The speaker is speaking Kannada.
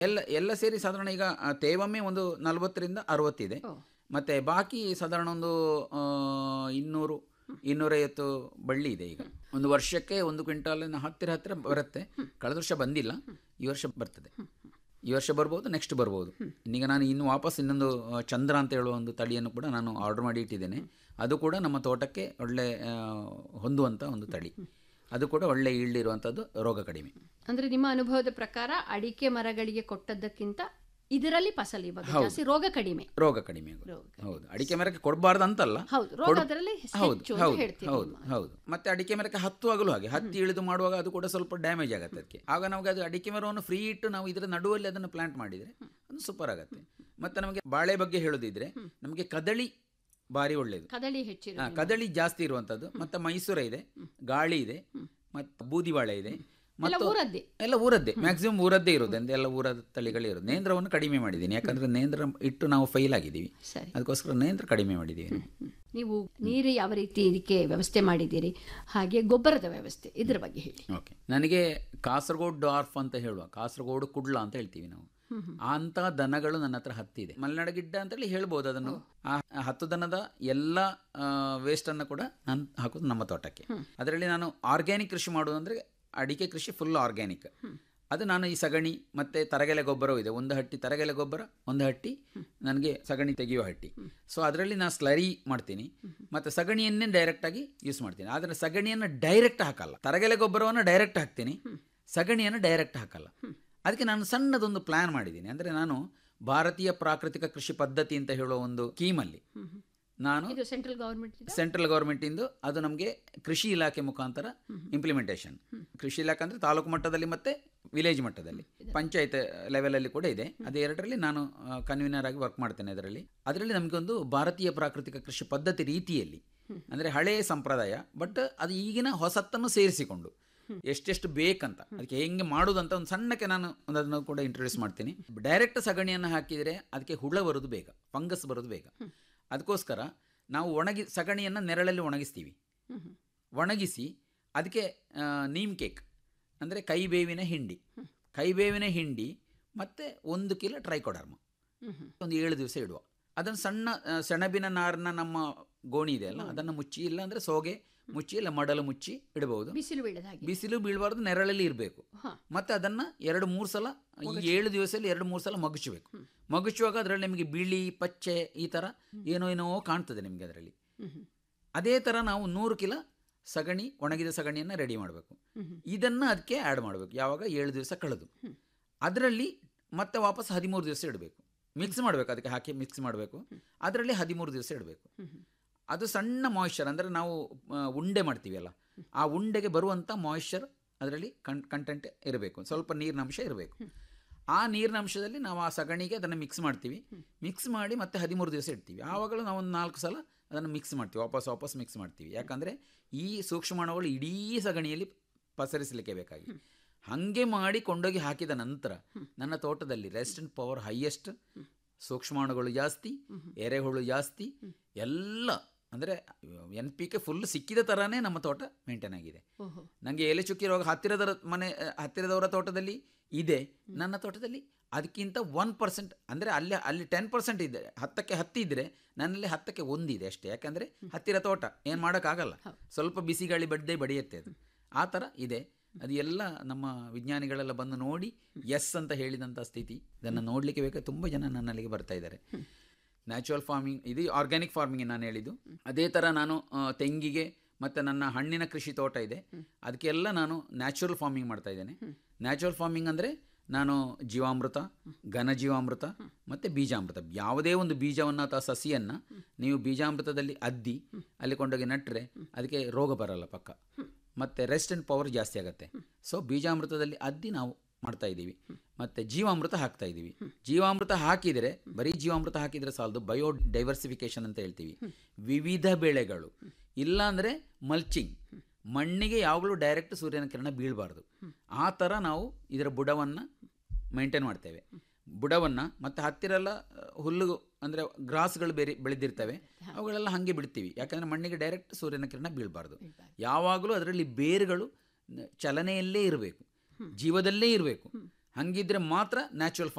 ಎಲ್ಲ ಎಲ್ಲ ಸೇರಿ ಸಾಧಾರಣ ಈಗ ಆ, ತೇವಮ್ಮೆ ಒಂದು ನಲವತ್ತರಿಂದ ಅರವತ್ತಿದೆ ಓ. ಮತ್ತೆ ಬಾಕಿ ಸಾಧಾರಣ ಒಂದು ಆ, ಇನ್ನೂರು ಇನ್ನೂರೈವತ್ತು ಬಳ್ಳಿ ಇದೆ ಈಗ ಒಂದು ವರ್ಷಕ್ಕೆ ಒಂದು ಕ್ವಿಂಟಾಲಿನ ಹತ್ತಿರ ಹತ್ತಿರ ಬರುತ್ತೆ ಕಳೆದ ವರ್ಷ ಬಂದಿಲ್ಲ ಈ ವರ್ಷ ಬರ್ತದೆ ಈ ವರ್ಷ ಬರ್ಬೋದು ನೆಕ್ಸ್ಟ್ ಬರ್ಬೋದು ಈಗ ನಾನು ಇನ್ನು ವಾಪಸ್ ಇನ್ನೊಂದು ಆ, ಚಂದ್ರ ಅಂತ ಹೇಳುವ ಒಂದು ತಳಿಯನ್ನು ಕೂಡ ನಾನು ಆರ್ಡರ್ ಮಾಡಿ ಇಟ್ಟಿದ್ದೇನೆ ಅದು ಕೂಡ ನಮ್ಮ ತೋಟಕ್ಕೆ ಒಳ್ಳೆ ಆ, ಹೊಂದುವಂಥ ಒಂದು ತಳಿ ಅದು ಕೂಡ ಒಳ್ಳೆ ಇರುವಂಥದ್ದು ರೋಗ ಕಡಿಮೆ ಅಂದ್ರೆ ನಿಮ್ಮ ಅನುಭವದ ಪ್ರಕಾರ ಅಡಿಕೆ ಮರಗಳಿಗೆ ಕೊಟ್ಟದ್ದಕ್ಕಿಂತ ಇದರಲ್ಲಿ ಫಸಲು ಇವಾಗ ಹೌದು. ಜಾಸ್ತಿ ರೋಗ ಕಡಿಮೆ ರೋಗ ಕಡಿಮೆ ಆಗೋದು. ರೋಗ ಹೌದು ಅಡಿಕೆ ಮರಕ್ಕೆ ಕೊಡಬಾರ್ದು ಅಂತಲ್ಲ ಹೌದು ರೋಗ ಕೊಡ್- ಅದರಲ್ಲಿ ಹೌದು ಹೆಚ್ಚು ಅಂತ ಹೌದು ಹೇಳ್ತೀವಿ ಹೌದು ನಿಮ್ಮ. ಹೌದು ಮತ್ತೆ ಅಡಿಕೆ ಮರಕ್ಕೆ ಹತ್ತುವಾಗಲೂ ಹಾಗೆ ಹತ್ತಿ ಇಳಿದು ಮಾಡುವಾಗ ಅದು ಕೂಡ ಸ್ವಲ್ಪ ಡ್ಯಾಮೇಜ್ ಆಗುತ್ತೆ ಅದಕ್ಕೆ ಆಗ ನಮಗೆ ಅದು ಅಡಿಕೆ ಮರವನ್ನು ಫ್ರೀ ಇಟ್ಟು ನಾವು ಇದರ ನಡುವಲ್ಲಿ ಅದನ್ನು ಪ್ಲಾಂಟ್ ಮಾಡಿದರೆ ಅದು ಸೂಪರ್ ಆಗುತ್ತೆ ಮತ್ತೆ ನಮಗೆ ಬಾಳೆ ಬಗ್ಗೆ ಹೇಳೋದಿದ್ರೆ ನಮಗೆ ಕದಳಿ ಭಾರಿ ಒಳ್ಳೆಯದು ಕದಳಿ ಹೆಚ್ಚಿರೋ ಹಾ, ಕದಳಿ ಜಾಸ್ತಿ ಇರುವಂಥದ್ದು ಮತ್ತೆ ಮೈಸೂರ ಇದೆ ಗಾಳಿ ಇದೆ ಮತ್ತೆ ಬೂದಿ ಬಾಳೆ ಇದೆ ಎಲ್ಲ ಮತ್ತು ಊರದ್ದೇ ಎಲ್ಲ ಊರದ್ದೇ ಮ್ಯಾಕ್ಸಿಮಮ್ ಊರದ್ದೇ ಇರೋದು ಅಂದ್ರೆ ಎಲ್ಲ ಊರದ ತಳಿಗಳೇ ಇರೋದು ನೇಂದ್ರವನ್ನು ಕಡಿಮೆ ಮಾಡಿದ್ದೀನಿ ಯಾಕಂದ್ರೆ ನೇಂದ್ರ ಇಟ್ಟು ನಾವು ಫೈಲ್ ಆಗಿದ್ದೀವಿ ಸರಿ ಅದಕ್ಕೋಸ್ಕರ ನೇಂದ್ರ ಕಡಿಮೆ ಮಾಡಿದ್ದೀವಿ ನಾವು. ನೀವು ನೀರು ಯಾವ ರೀತಿ ಇದಕ್ಕೆ ವ್ಯವಸ್ಥೆ ಮಾಡಿದ್ದೀರಿ ಹಾಗೆ ಗೊಬ್ಬರದ ವ್ಯವಸ್ಥೆ ಇದ್ರ ಬಗ್ಗೆ ಹೇಳಿ ಓಕೆ ನನಗೆ ಕಾಸರಗೋಡು ಡಾರ್ಫ್ ಅಂತ ಹೇಳುವ ಕಾಸರಗೋಡು ಕುಡ್ಲ ಅಂತ ಹೇಳ್ತೀವಿ ನಾವು ಅಂತ ದನಗಳು ನನ್ನ ಹತ್ರ ಹತ್ತಿದೆ ಮಲೆನಾಡ ಗಿಡ್ಡ ಅಂತೇಳಿ ಹೇಳ್ಬೋದು ಅದನ್ನು ಆ ಹತ್ತು ದನದ ಎಲ್ಲ ವೇಸ್ಟನ್ನು ಕೂಡ ನಾನು ಹಾಕೋದು ನಮ್ಮ ತೋಟಕ್ಕೆ ಅದರಲ್ಲಿ ನಾನು ಆರ್ಗ್ಯಾನಿಕ್ ಕೃಷಿ ಮಾಡುವುದಂದ್ರೆ ಅಡಿಕೆ ಕೃಷಿ ಫುಲ್ ಆರ್ಗ್ಯಾನಿಕ್ ಅದು ನಾನು ಈ ಸಗಣಿ ಮತ್ತೆ ತರಗೆಲೆ ಗೊಬ್ಬರವೂ ಇದೆ ಒಂದು ಹಟ್ಟಿ ತರಗೆಲೆ ಗೊಬ್ಬರ ಒಂದು ಹಟ್ಟಿ ನನಗೆ ಸಗಣಿ ತೆಗೆಯುವ ಹಟ್ಟಿ ಸೊ ಅದರಲ್ಲಿ ನಾನು ಸ್ಲರಿ ಮಾಡ್ತೀನಿ ಮತ್ತು ಸಗಣಿಯನ್ನೇ ಡೈರೆಕ್ಟಾಗಿ ಯೂಸ್ ಮಾಡ್ತೀನಿ ಆದರೆ ಸಗಣಿಯನ್ನು ಡೈರೆಕ್ಟ್ ಹಾಕಲ್ಲ ತರಗೆಲೆ ಗೊಬ್ಬರವನ್ನು ಡೈರೆಕ್ಟ್ ಹಾಕ್ತೀನಿ ಸಗಣಿಯನ್ನು ಡೈರೆಕ್ಟ್ ಹಾಕಲ್ಲ ಅದಕ್ಕೆ ನಾನು ಸಣ್ಣದೊಂದು ಪ್ಲ್ಯಾನ್ ಮಾಡಿದ್ದೀನಿ ಅಂದರೆ ನಾನು ಭಾರತೀಯ ಪ್ರಾಕೃತಿಕ ಕೃಷಿ ಪದ್ಧತಿ ಅಂತ ಹೇಳುವ ಒಂದು ಸ್ಕೀಮಲ್ಲಿ ನಾನು ಇದು ಸೆಂಟ್ರಲ್ ಗವರ್ಮೆಂಟ್ ಸೆಂಟ್ರಲ್ ಗೌರ್ಮೆಂಟಿಂದು ಅದು ನಮಗೆ ಕೃಷಿ ಇಲಾಖೆ ಮುಖಾಂತರ ಇಂಪ್ಲಿಮೆಂಟೇಷನ್ ಕೃಷಿ ಇಲಾಖೆ ಅಂದರೆ ತಾಲೂಕು ಮಟ್ಟದಲ್ಲಿ ಮತ್ತು ವಿಲೇಜ್ ಮಟ್ಟದಲ್ಲಿ ಪಂಚಾಯತ್ ಲೆವೆಲಲ್ಲಿ ಕೂಡ ಇದೆ ಅದು ಎರಡರಲ್ಲಿ ನಾನು ಕನ್ವೀನರ್ ಆಗಿ ವರ್ಕ್ ಮಾಡ್ತೇನೆ ಅದರಲ್ಲಿ ಅದರಲ್ಲಿ ನಮಗೊಂದು ಭಾರತೀಯ ಪ್ರಾಕೃತಿಕ ಕೃಷಿ ಪದ್ಧತಿ ರೀತಿಯಲ್ಲಿ ಅಂದರೆ ಹಳೆಯ ಸಂಪ್ರದಾಯ ಬಟ್ ಅದು ಈಗಿನ ಹೊಸತನ್ನು ಸೇರಿಸಿಕೊಂಡು ಎಷ್ಟೆಷ್ಟು ಬೇಕಂತ ಅದಕ್ಕೆ ಹೆಂಗೆ ಮಾಡೋದಂತ ಒಂದು ಸಣ್ಣಕ್ಕೆ ನಾನು ಒಂದು ಅದನ್ನು ಕೂಡ ಇಂಟ್ರೊಡ್ಯೂಸ್ ಮಾಡ್ತೀನಿ ಡೈರೆಕ್ಟ್ ಸಗಣಿಯನ್ನು ಹಾಕಿದರೆ ಅದಕ್ಕೆ ಹುಳ ಬರೋದು ಬೇಗ ಫಂಗಸ್ ಬರೋದು ಬೇಗ ಅದಕ್ಕೋಸ್ಕರ ನಾವು ಒಣಗಿ ಸಗಣಿಯನ್ನು ನೆರಳಲ್ಲಿ ಒಣಗಿಸ್ತೀವಿ ಒಣಗಿಸಿ ಅದಕ್ಕೆ ಆ, ನೀಮ್ ಕೇಕ್ ಅಂದರೆ ಕೈಬೇವಿನ ಹಿಂಡಿ ಕೈಬೇವಿನ ಹಿಂಡಿ ಮತ್ತು ಒಂದು ಕಿಲೋ ಟ್ರೈಕೋಡರ್ಮ ಒಂದು ಏಳು ದಿವಸ ಇಡುವ ಅದನ್ನು ಸಣ್ಣ ಆ, ಸೆಣಬಿನ ನಾರನ್ನ ನಮ್ಮ ಗೋಣಿ ಇದೆ ಅಲ್ಲ ಅದನ್ನು ಮುಚ್ಚಿ ಇಲ್ಲ ಅಂದರೆ ಸೋಗೆ ಮುಚ್ಚಿ ಇಲ್ಲ ಮಡಲು ಮುಚ್ಚಿ ಇಡಬಹುದು ಬಿಸಿಲು ಬೀಳದ ಹಾಗೆ ಬಿಸಿಲು ಬೀಳಬಾರ್ದು ನೆರಳಲ್ಲಿ ಇರಬೇಕು ಹಾ. ಮತ್ತೆ ಅದನ್ನು ಎರಡು ಮೂರು ಸಲ ಈ ಏಳು ದಿವಸದಲ್ಲಿ ಎರಡು ಮೂರು ಸಲ ಮಗುಚಬೇಕು ಮಗುಚುವಾಗ ಅದರಲ್ಲಿ ನಿಮಗೆ ಬಿಳಿ ಪಚ್ಚೆ ಈ ಥರ ಏನೋ ಏನೋ ಕಾಣ್ತದೆ ನಿಮಗೆ ಅದರಲ್ಲಿ ಅದೇ ಥರ ನಾವು ನೂರು ಕಿಲೋ ಸಗಣಿ ಒಣಗಿದ ಸಗಣಿಯನ್ನು ರೆಡಿ ಮಾಡಬೇಕು ಇದನ್ನು ಅದಕ್ಕೆ ಆ್ಯಡ್ ಮಾಡಬೇಕು ಯಾವಾಗ ಏಳು ದಿವಸ ಕಳೆದು ಅದರಲ್ಲಿ ಮತ್ತೆ ವಾಪಸ್ ಹದಿಮೂರು ದಿವಸ ಇಡಬೇಕು ಮಿಕ್ಸ್ ಮಾಡಬೇಕು ಅದಕ್ಕೆ ಹಾಕಿ ಮಿಕ್ಸ್ ಮಾಡಬೇಕು ಅದರಲ್ಲಿ ಹದಿಮೂರು ದಿವಸ ಇಡಬೇಕು ಅದು ಸಣ್ಣ ಮಾಯಿಶ್ಚರ್ ಅಂದರೆ ನಾವು ಆ, ಉಂಡೆ ಮಾಡ್ತೀವಲ್ಲ ಆ ಉಂಡೆಗೆ ಬರುವಂಥ ಮಾಯಿಶ್ಚರ್ ಅದರಲ್ಲಿ ಕನ್ ಕಂಟೆಂಟ್ ಇರಬೇಕು ಸ್ವಲ್ಪ ನೀರಿನ ಅಂಶ ಇರಬೇಕು ಆ ನೀರಿನ ಅಂಶದಲ್ಲಿ ನಾವು ಆ ಸಗಣಿಗೆ ಅದನ್ನು ಮಿಕ್ಸ್ ಮಾಡ್ತೀವಿ ಮಿಕ್ಸ್ ಮಾಡಿ ಮತ್ತೆ ಹದಿಮೂರು ದಿವಸ ಇಡ್ತೀವಿ ಆವಾಗಲೂ ನಾವು ಒಂದು ನಾಲ್ಕು ಸಲ ಅದನ್ನು ಮಿಕ್ಸ್ ಮಾಡ್ತೀವಿ ವಾಪಸ್ ವಾಪಸ್ ಮಿಕ್ಸ್ ಮಾಡ್ತೀವಿ ಯಾಕಂದರೆ ಈ ಸೂಕ್ಷ್ಮಾಣುಗಳು ಇಡೀ ಸಗಣಿಯಲ್ಲಿ ಪಸರಿಸಲಿಕ್ಕೆ ಬೇಕಾಗಿ ಹಾಗೆ ಮಾಡಿ ಕೊಂಡೋಗಿ ಹಾಕಿದ ನಂತರ ನನ್ನ ತೋಟದಲ್ಲಿ ರೆಸಿಸ್ಟೆಂಟ್ ಪವರ್ ಹೈಯೆಸ್ಟ್ ಸೂಕ್ಷ್ಮಾಣುಗಳು ಜಾಸ್ತಿ ಎರೆಹುಳು ಜಾಸ್ತಿ ಎಲ್ಲ ಅಂದರೆ ಎನ್ ಪಿ ಕೆ ಫುಲ್ ಸಿಕ್ಕಿದ ಥರನೇ ನಮ್ಮ ತೋಟ ಮೇಂಟೈನ್ ಆಗಿದೆ ಓಹೋ ನನಗೆ ಎಲೆ ಚುಕ್ಕಿ ರೋಗ ಹತ್ತಿರದ ಮನೆ ಹತ್ತಿರದವರ ತೋಟದಲ್ಲಿ ಇದೆ ನನ್ನ ತೋಟದಲ್ಲಿ ಅದಕ್ಕಿಂತ ಒನ್ ಪರ್ಸೆಂಟ್ ಅಂದರೆ ಅಲ್ಲಿ ಅಲ್ಲಿ ಟೆನ್ ಪರ್ಸೆಂಟ್ ಇದೆ ಹತ್ತಕ್ಕೆ ಹತ್ತಿದ್ರೆ ನನ್ನಲ್ಲಿ ಹತ್ತಕ್ಕೆ ಒಂದಿದೆ ಅಷ್ಟೇ ಯಾಕಂದರೆ ಹತ್ತಿರ ತೋಟ ಏನು ಮಾಡೋಕ್ಕಾಗಲ್ಲ ಸ್ವಲ್ಪ ಬಿಸಿ ಗಾಳಿ ಬಡ್ಡೆ ಬಡಿಯುತ್ತೆ ಅದು ಆ ಥರ ಇದೆ ಅದು ಎಲ್ಲ ನಮ್ಮ ವಿಜ್ಞಾನಿಗಳೆಲ್ಲ ಬಂದು ನೋಡಿ ಎಸ್ ಅಂತ ಹೇಳಿದಂಥ ಸ್ಥಿತಿ ಇದನ್ನು ನೋಡಲಿಕ್ಕೆ ಬೇಕಾದ್ರೆ ತುಂಬ ಜನ ನನ್ನಲ್ಲಿಗೆ ಬರ್ತಾ ಇದ್ದಾರೆ ನ್ಯಾಚುರಲ್ ಫಾರ್ಮಿಂಗ್ ಇದು ಆರ್ಗ್ಯಾನಿಕ್ ಫಾರ್ಮಿಂಗ್ ನಾನು ಹೇಳಿದ್ದು ಅದೇ ಥರ ನಾನು ಆ, ತೆಂಗಿಗೆ ಮತ್ತು ನನ್ನ ಹಣ್ಣಿನ ಕೃಷಿ ತೋಟ ಇದೆ ಅದಕ್ಕೆಲ್ಲ ನಾನು ನ್ಯಾಚುರಲ್ ಫಾರ್ಮಿಂಗ್ ಮಾಡ್ತಾ ಇದ್ದೇನೆ ನ್ಯಾಚುರಲ್ ಫಾರ್ಮಿಂಗ್ ಅಂದರೆ ನಾನು ಜೀವಾಮೃತ ಘನಜೀವಾಮೃತ ಮತ್ತು ಬೀಜಾಮೃತ ಯಾವುದೇ ಒಂದು ಬೀಜವನ್ನು ಅಥವಾ ಸಸಿಯನ್ನು ನೀವು ಬೀಜಾಮೃತದಲ್ಲಿ ಅದ್ದಿ ಅಲ್ಲಿ ಕೊಂಡೋಗಿ ನಟ್ಟರೆ ಅದಕ್ಕೆ ರೋಗ ಬರಲ್ಲ ಪಕ್ಕ ಮತ್ತು ರೆಸ್ಟ್ ಆ್ಯಂಡ್ ಪವರ್ ಜಾಸ್ತಿ ಆಗುತ್ತೆ ಸೊ ಬೀಜಾಮೃತದಲ್ಲಿ ಅದ್ದಿ ನಾವು ಮಾಡ್ತಾ ಇದ್ದೀವಿ ಮತ್ತು ಜೀವಾಮೃತ ಹಾಕ್ತಾ ಇದ್ದೀವಿ ಜೀವಾಮೃತ ಹಾಕಿದರೆ ಬರೀ ಜೀವಾಮೃತ ಹಾಕಿದರೆ ಸಾಲದು ಬಯೋ ಡೈವರ್ಸಿಫಿಕೇಶನ್ ಅಂತ ಹೇಳ್ತೀವಿ ವಿವಿಧ ಬೆಳೆಗಳು ಇಲ್ಲಾಂದರೆ ಮಲ್ಚಿಂಗ್ ಮಣ್ಣಿಗೆ ಯಾವಾಗಲೂ ಡೈರೆಕ್ಟ್ ಸೂರ್ಯನ ಕಿರಣ ಬೀಳಬಾರ್ದು ಆ ಥರ ನಾವು ಇದರ ಬುಡವನ್ನು ಮೇಂಟೈನ್ ಮಾಡ್ತೇವೆ ಬುಡವನ್ನು ಮತ್ತು ಹತ್ತಿರ ಎಲ್ಲ ಆ, ಹುಲ್ಲು ಅಂದರೆ ಗ್ರಾಸ್ಗಳು ಬೇರೆ ಬೆಳೆದಿರ್ತವೆ ಅವುಗಳೆಲ್ಲ ಹಾಗೆ ಬಿಡ್ತೀವಿ ಯಾಕಂದರೆ ಮಣ್ಣಿಗೆ ಡೈರೆಕ್ಟ್ ಸೂರ್ಯನ ಕಿರಣ ಬೀಳಬಾರ್ದು ಯಾವಾಗಲೂ ಅದರಲ್ಲಿ ಬೇರುಗಳು ನ- ಚಲನೆಯಲ್ಲೇ ಇರಬೇಕು ಜೀವದಲ್ಲೇ ಇರಬೇಕು ಹಂಗಿದ್ರೆ ಮಾತ್ರ ನ್ಯಾಚುರಲ್